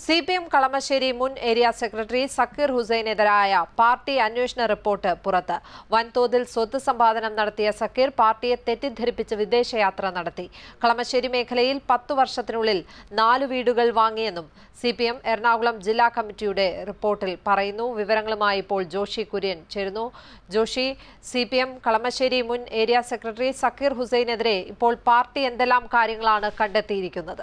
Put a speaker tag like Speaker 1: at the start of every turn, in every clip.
Speaker 1: C P M Kalamassery മുൻ area secretary Zakir ഹുസൈനെതിരായ പാർട്ടി അന്വേഷണ റിപ്പോർട്ട് പുറത്ത് വൻതോതിൽ സ്വത്ത് സമ്പാദനം നടത്തിയ സക്കീർ പാർട്ടിയെ തെറ്റിദ്ധരിപ്പിച്ച് വിദേശയാത്ര നടത്തി കളമശ്ശേരി മേഖലയിൽ പത്തു വർഷത്തിനുള്ളിൽ നാല് വീടുകൾ വാങ്ങിയെന്നും സി പി എം എറണാകുളം ജില്ലാ കമ്മിറ്റിയുടെ റിപ്പോർട്ടിൽ പറയുന്നു വിവരങ്ങളുമായി ഇപ്പോൾ ജോഷി കുര്യൻ ചേരുന്നു Joshy C P M Kalamassery മുൻ ഏരിയ സെക്രട്ടറി സക്കീർ ഹുസൈനെതിരെ ഇപ്പോൾ പാർട്ടി എന്തെല്ലാം കാര്യങ്ങളാണ് കണ്ടെത്തിയിരിക്കുന്നത്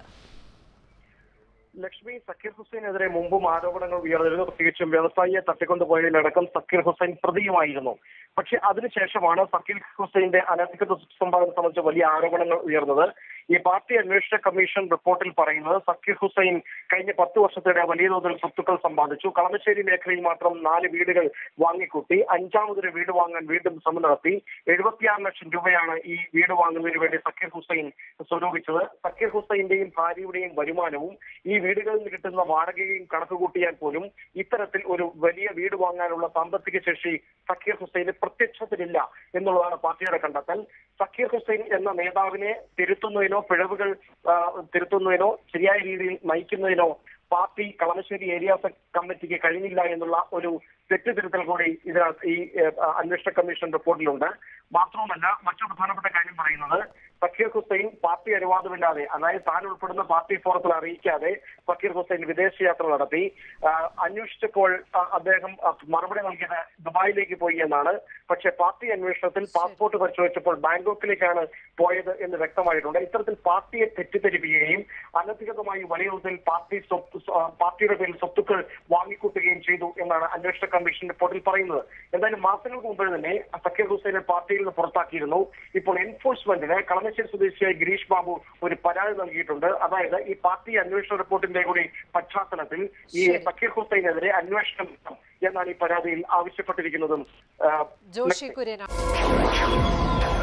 Speaker 2: ലക്ഷ്മി സക്കീർ ഹുസൈനെതിരെ മുമ്പും ആരോപണങ്ങൾ ഉയർന്നിരുന്നു പ്രത്യേകിച്ചും വ്യവസായിയെ തട്ടിക്കൊണ്ടുപോയതിലടക്കം സക്കീർ ഹുസൈൻ പ്രതിയുമായിരുന്നു പക്ഷെ അതിനുശേഷമാണ് സക്കീർ ഹുസൈന്റെ അനധികൃത സമ്പാദനം സംബന്ധിച്ച വലിയ ആരോപണങ്ങൾ ഉയർന്നത് ഈ പാർട്ടി അന്വേഷണ കമ്മീഷൻ റിപ്പോർട്ടിൽ പറയുന്നത് സക്കീർ ഹുസൈൻ കഴിഞ്ഞ പത്ത് വർഷത്തിനിടെ വലിയ തോതിൽ സ്വത്തുക്കൾ സമ്പാദിച്ചു കളമശ്ശേരി മേഖലയിൽ മാത്രം നാല് വീടുകൾ വാങ്ങിക്കൂട്ടി അഞ്ചാമതൊരു വീട് വാങ്ങാൻ വീണ്ടും ശ്രമം നടത്തി എഴുപത്തിയാറ് ലക്ഷം രൂപയാണ് ഈ വീട് വാങ്ങുന്നതിന് വേണ്ടി സക്കീർ ഹുസൈൻ സ്വരൂപിച്ചത് സക്കീർ ഹുസൈന്റെയും ഭാര്യയുടെയും വരുമാനവും ഈ വീടുകളിൽ നിന്ന് കിട്ടുന്ന വാടകയും കണക്ക് കൂട്ടിയാൽ പോലും ഇത്തരത്തിൽ ഒരു വലിയ വീട് വാങ്ങാനുള്ള സാമ്പത്തിക ശേഷി സക്കീർ ഹുസൈന് പ്രത്യക്ഷത്തിലില്ല എന്നുള്ളതാണ് പാർട്ടിയുടെ കണ്ടെത്തൽ സക്കീർ ഹുസൈൻ എന്ന നേതാവിനെ തിരുത്തുന്നതിനോ പിഴവുകൾ ആ, തിരുത്തുന്നതിനോ ശരിയായ രീതിയിൽ നയിക്കുന്നതിനോ പാർട്ടി കളമശ്ശേരി ഏരിയ സെ- കമ്മിറ്റിക്ക് കഴിഞ്ഞില്ല എന്നുള്ള ഒരു തെറ്റുതിരുത്തൽ കൂടി ഇതിനകത്ത് ഈ ഏഹ്, അന്വേഷണ കമ്മീഷൻ റിപ്പോർട്ടിലുണ്ട് മാത്രവുമല്ല മറ്റൊരു പ്രധാനപ്പെട്ട കാര്യം പറയുന്നത് സക്കീർ ഹുസൈൻ പാർട്ടി അനുവാദമില്ലാതെ അതായത് താൻ ഉൾപ്പെടുന്ന പാർട്ടി ഫോറത്തിൽ അറിയിക്കാതെ സക്കീർ ഹുസൈൻ വിദേശയാത്ര നടത്തി ആ, അന്വേഷിച്ചപ്പോൾ ആ, അദ്ദേഹം ആ, മറുപടി നൽകിയത് ദുബായിലേക്ക് പോയി എന്നാണ് പക്ഷേ പാർട്ടി അന്വേഷണത്തിൽ പാസ്പോർട്ട് പരിശോധിച്ചപ്പോൾ ബാങ്കോക്കിലേക്കാണ് പോയത് എന്ന് വ്യക്തമായിട്ടുണ്ട് ഇത്തരത്തിൽ പാർട്ടിയെ തെറ്റിദ്ധരിപ്പിക്കുകയും അനധികൃതമായി വലിയ തോതിൽ പാർട്ടി സ്വത്ത് സ്വ- ആ, പാർട്ടിയുടെ പേരിൽ സ്വത്തുക്കൾ വാങ്ങിക്കൂട്ടുകയും ചെയ്തു എന്നാണ് അന്വേഷണ കമ്മീഷൻ റിപ്പോർട്ടിൽ പറയുന്നത് എന്തായാലും മാസങ്ങൾക്ക് മുമ്പ് തന്നെ സക്കീർ ഹുസൈനെ പാർട്ടിയിൽ നിന്ന് പുറത്താക്കിയിരുന്നു ഇപ്പോൾ എൻഫോഴ്സ്മെന്റിന് കളമശ്ശേരി സ്വദേശിയായ ഗിരീഷ് ബാബു ഒരു പരാതി നൽകിയിട്ടുണ്ട് അതായത് ഈ പാർട്ടി അന്വേഷണ റിപ്പോർട്ടിന്റെ കൂടി പശ്ചാത്തലത്തിൽ ഈ
Speaker 1: ശരി.
Speaker 2: സക്കീർ ഹുസൈനെതിരെ അന്വേഷണം വേണം എന്നാണ് ഈ പരാതിയിൽ ആവശ്യപ്പെട്ടിരിക്കുന്നതും ആ,
Speaker 1: ജോഷി കുര്യനാണ്